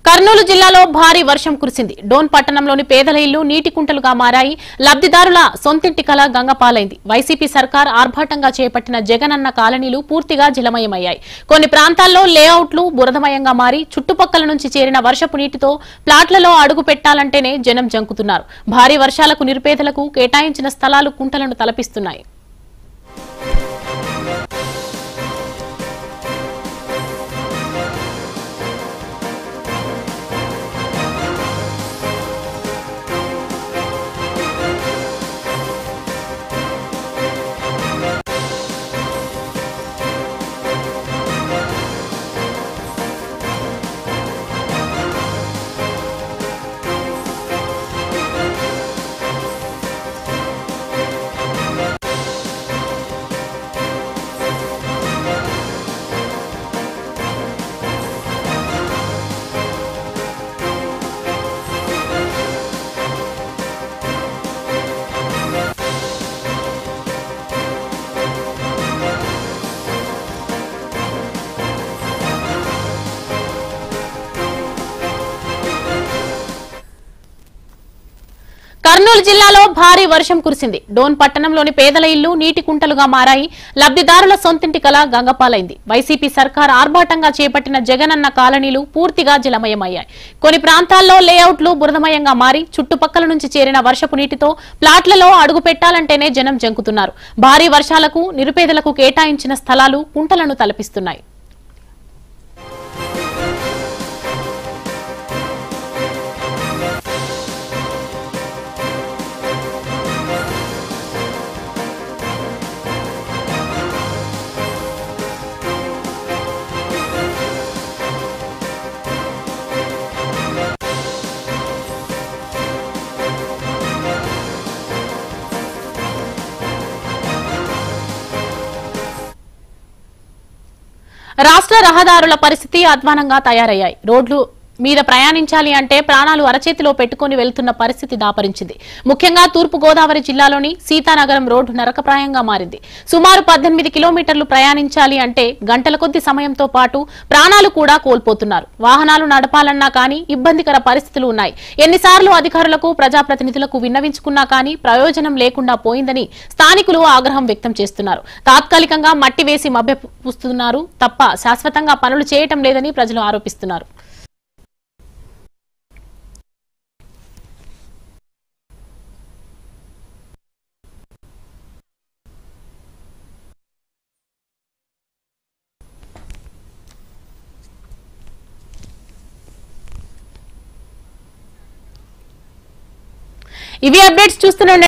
కర్నూలు జిల్లాలో భారీ వర్షం కురిసింది డోన్ పట్టణంలోని పేదల ఇల్లు నీటి కుంటలుగా మారాయి లబ్దిదారుల సొంతింటి కల గంగపాలైంది వైసీపీ సర్కార్ ఆర్భాటంగా చేపట్టిన జగనన్న కాలనీలు పూర్తిగా జలమయమయ్యాయి కొన్ని ప్రాంతాల్లో లేఅవుట్లు బురదమయంగా మారి చుట్టుపక్కల నుంచి చేరిన వర్షపు నీటితో ప్లాట్లలో అడుగు పెట్టాలంటేనే జనం జంకుతున్నారు భారీ వర్షాలకు నిరుపేదలకు కేటాయించిన స్థలాలు కుంటలను తలపిస్తున్నాయి కర్నూలు జిల్లాలో భారీ వర్షం కురిసింది డోన్ పట్టణంలోని పేదల ఇల్లు నీటి కుంటలుగా మారాయి లబ్దిదారుల సొంతింటి కల గంగపాలైంది వైసీపీ సర్కార్ ఆర్భాటంగా చేపట్టిన జగనన్న కాలనీలు పూర్తిగా జలమయమయ్యాయి కొన్ని ప్రాంతాల్లో లేఅవుట్లు బురదమయంగా మారి చుట్టుపక్కల నుంచి చేరిన వర్షపు నీటితో ప్లాట్లలో అడుగు పెట్టాలంటేనే జనం జంకుతున్నారు భారీ వర్షాలకు నిరుపేదలకు కేటాయించిన స్థలాలు కుంటలను తలపిస్తున్నాయి రాష్ట్ర రహదారుల పరిస్థితి అధ్వానంగా తయారయ్యాయి రోడ్లు మీద ప్రయాణించాలి అంటే ప్రాణాలు అరచేతిలో పెట్టుకుని వెళ్తున్న పరిస్థితి దాపరించింది ముఖ్యంగా తూర్పు గోదావరి జిల్లాలోని సీతానగరం రోడ్డు నరకప్రాయంగా మారింది సుమారు పద్దెనిమిది కిలోమీటర్లు ప్రయాణించాలి అంటే గంటల కొద్ది సమయంతో పాటు ప్రాణాలు కూడా కోల్పోతున్నారు వాహనాలు నడపాలన్నా కానీ ఇబ్బందికర పరిస్థితులు ఉన్నాయి ఎన్నిసార్లు అధికారులకు ప్రజాప్రతినిధులకు విన్నవించుకున్నా కానీ ప్రయోజనం లేకుండా పోయిందని స్థానికులు ఆగ్రహం వ్యక్తం చేస్తున్నారు తాత్కాలికంగా మట్టి వేసి మభ్యపుస్తున్నారు తప్ప శాశ్వతంగా పనులు చేయటం లేదని ప్రజలు ఆరోపిస్తున్నారు ఇవి అప్డేట్స్ చూస్తూనే ఉండండి